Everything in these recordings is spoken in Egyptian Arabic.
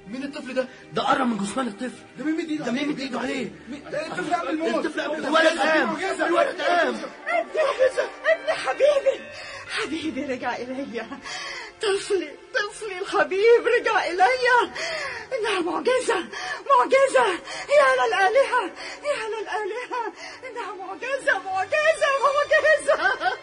مين الطفل ده؟ ده قرب من جثمان الطفل ده مين مد ايده ده مين مد ايده عليه مين- ده الطفل قبل الموت الطفل قبل الولد قام معجزة. الولد قام ابني حبيبي حبيبي رجع إلي طفلي طفلي الحبيب رجع إلي إنها معجزة معجزة يا للآلهة يا للآلهة إنها معجزة معجزة معجزة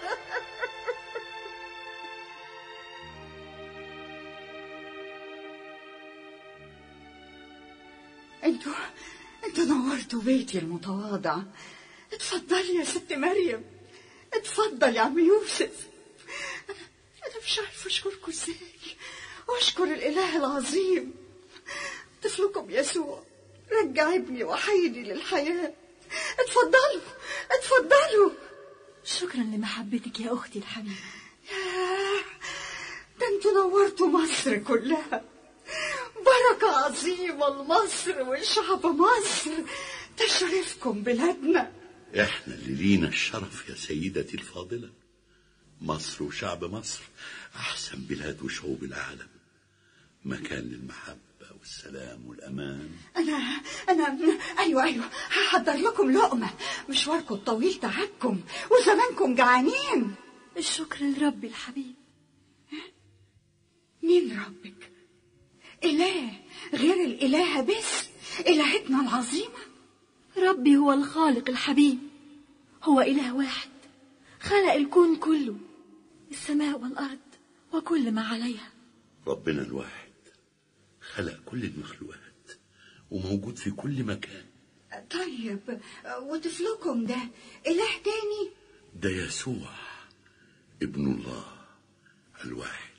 انتوا انتوا نورتوا بيتي المتواضع اتفضلي يا ست مريم اتفضل يا عم يوسف انا انا مش عارفه اشكركم ازاي واشكر الاله العظيم طفلكم يسوع رجع ابني وحيدي للحياه اتفضلوا اتفضلوا شكرا لمحبتك يا أختي الحبيبة ياه، ده انتوا نورتوا مصر كلها بركة عظيمة لمصر وشعب مصر تشرفكم بلادنا احنا اللي لينا الشرف يا سيدتي الفاضلة مصر وشعب مصر احسن بلاد وشعوب العالم مكان للمحبة والسلام والامان أنا أنا أيوة أيوة هحضر لكم لقمة مشواركم الطويل تعبكم وزمانكم جعانين الشكر لربي الحبيب مين ربك؟ إله غير الإلهة بس إلهتنا العظيمة ربي هو الخالق الحبيب هو إله واحد خلق الكون كله السماء والأرض وكل ما عليها ربنا الواحد خلق كل المخلوقات وموجود في كل مكان طيب وطفلكم ده إله تاني ده يسوع ابن الله الواحد